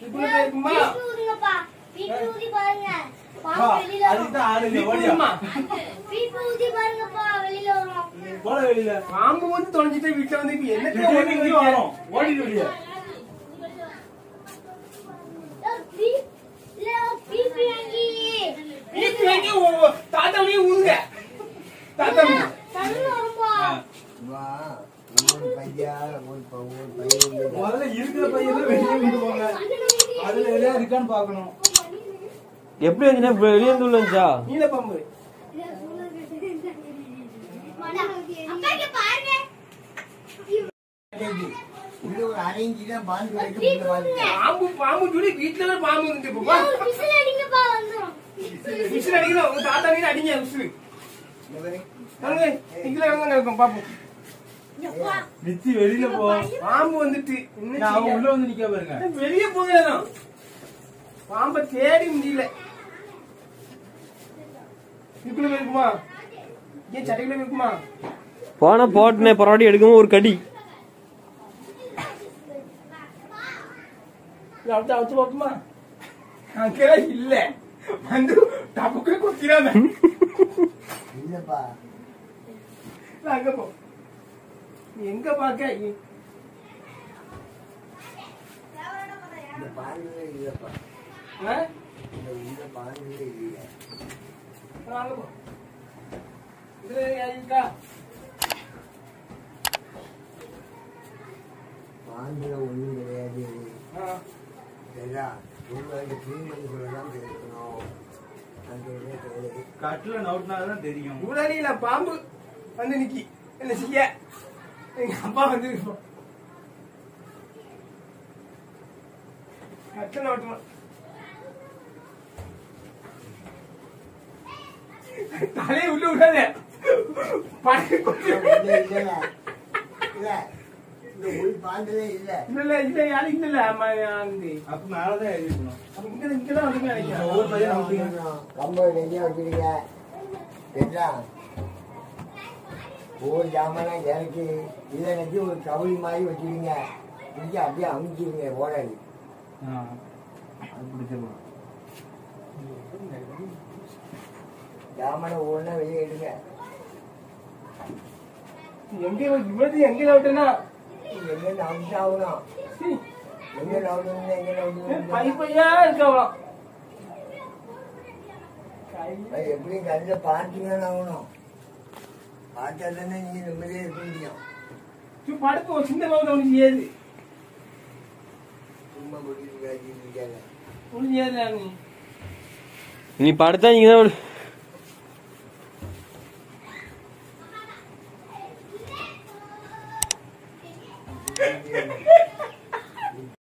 இதுக்குள்ள போயிருக்குமா வீட்டு ஊதுங்கப்பா. வீட்டு ஊதி பாருங்க. பா, பாம்பு வெளியில வரும். அதுக்குதான் ஆளு இல்லை, ஓடியா. வீட்டுக்குள்ளமா? வீட்டு ஊதி பாருங்கப்பா, வெளியில வரும். போட வெளியில பாம்பு வந்து தொலைஞ்சிட்டு வீட்டுல வந்து இப்ப என்ன திடீர்னு இங்கே வரும் ஓடிட்டு வெளியே பீ- இல்ல, பீப்பி வாங்கி வீட்டு வாங்கி உ- உ- தாத்தாவையும் ஊதுங்க தாத்தா தண்ணி வரும்பா. வா ஒரு பையா ஒரு ப- ஒரு பையன் இல்லை. முதல்ல இருக்கிற பையன் வெளியே கொண்டு போங்க அதுல எதாவது இருக்கான்னு பாக்கணும் எப்படி வந்துச்சுன்னா வெளியே இருந்து உள்ள இருந்துச்சா நீல பாம்பு அப்பா இங்க பாருங்க. உள்ள ஒரு அரை இன்ச்சு தான் பாந்து வரைக்கும் பீப்பி உள்ள பாருங்க. ஊதுங்க. பாம்பு பாம்பு சொல்லி வீட்டுல தான் பாம்பு இருந்து இல்ல, போவா ஒரு விசில் அடிங்கப்பா, வந்துரும். விசில் அடிக்கணும் உங்க தாத்தா வீடு அடிங்க விசில் இந்த பாரு. வாங்க இங்கே வாங்க இருக்கும் பாப்போம் எப்பா, நிச்சி வெளியில போ பாம்பு வந்துட்டு என்ன நான் அவன் செய்ய? உள்ள வந்து நிக்க பாருங்க வெளியே போகலாம் பாம்பை தேடி முடியல இதுக்குள்ள இருக்குமா ஏன் சட்டைக்குள்ள இருக்குமா போனா போட்டுனே பரவாடி எடுக்கவும் ஒரு கடி இல்ல, அவுத்து அவுத்து பார்க்குமா அங்கெல்லாம் இல்ல வந்து டப்புக்கு குத்திராம இல்லப்பா அங்க போ நீ எங்க பாக்க இ- இந்த பாருங்களே இல்லப்பா ஆ? இந்த உள்ள பாருங்களே இல்லை அங்க போ இதுல யாரு இருக்கா பாம்புல ஒண்ணும் கிடையாது ஆ. சரியா உங்களுக்கு க்ளீன் பண்ணி சொல்லலாம் இருக்கணும் அந்த இதே கிடையாது கட்டுல நவுட்டினாதான் தெரியும் இவ்வளவு இல்ல பாம்பு வந்து நிக்கி என்ன செய்ய எங்க அப்பா வந்து கட்டண ஓட்டுமா தலையை உள்ள விடாத பழைய கொஞ்சம் இல்ல, இல்ல. இல்ல. இந்த உள் பாந்ததே இல்ல இல்ல இல்ல யாரும் இல்ல அம்மா ஆனந்தி அப்ப மேலதான் எழுதிக்கணும் அப்ப இங்க இங்கதான் வந்து நினைக்கிறேன் ஒவ்வொரு பையன் நவுட்டிங்க கம்பை ரெடியா வச்சிருக்க சரியா ஒவ்வொரு ஜாமானா இறக்கி இதை நினைச்சு ஒரு கவுளி மாதிரி வச்சிருங்க இங்கே அப்படியே அமுச்சிருங்க ஓடாது அது பிடிச்சிருவோம் ஜாமான ஒவ்வொன்றா வெளியே எடுங்க எங்க இவ்வளவு எங்க விட்டனா எங்கேருந்து அமுச்சாகணும் எங்கே நவுடணும் எங்கே பை நவுடணும் பையா இருக்கலாம் எப்படி கண்ணில் பார்த்தீங்கன்னு ஆகணும் பார்த்தா தானே நீங்கள் நிம்மதியாக இருக்க முடியும் படுப்பு ஒரு சின்ன பாம்பு ஒண்ணு செய்யாது சும்மா முடிவு காட்டிட்டு இருக்காங்க ஒண்ணு செய்யாது நீ நீ படுத்தா நீங்க தான் முடியாது.